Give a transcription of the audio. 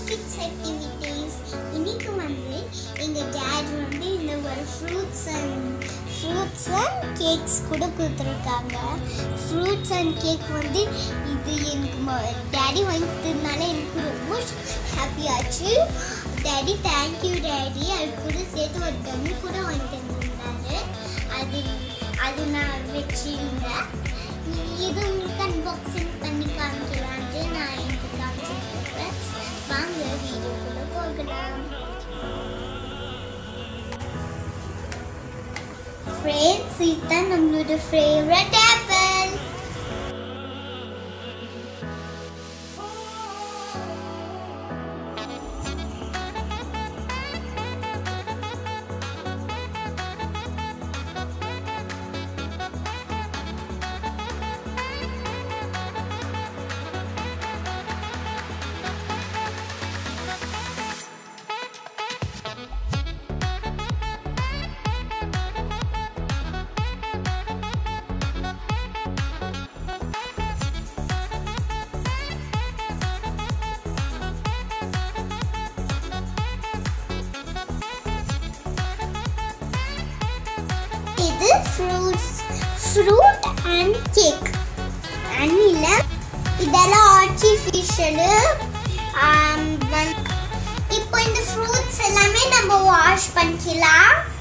kids activities இன்னைக்கு வந்து எங்கள் டேட் வந்து இந்த ஒரு fruits and fruits and cakes கூட கொடுத்துருக்காங்க ஃப்ரூட்ஸ் அண்ட் கேக் வந்து இது எனக்கு டேடி வாங்கி தந்தனால எனக்கு ரொம்ப ஹாப்பி ஆச்சு டேடி தேங்க்யூ டேடி அது கூட சேர்த்து ஒரு கம்மி கூட வாங்கி தந்திருந்தாரு அது அது நான் வச்சிருந்தேன் இது உங்களுக்கு அன்பாக்சிங் பண்ணி காமிக்கலான்ட்டு நான் எனக்கு காமிச்சிருக்கேன் வாங்க வீடியோக்குள்ள போகலாம் ஃப்ரெண்ட்ஸ் இதுதான் நம்மளோட ஃபேவரட் ஆப்பிள் இது ஃப்ரூட்ஸ் ஃப்ரூட் அண்ட் கேக் அண்ணில இதெல்லாம் ஆர்டிஃபிஷியலு இப்போ இந்த ஃப்ரூட்ஸ் எல்லாமே நம்ம வாஷ் பண்ணிக்கலாம்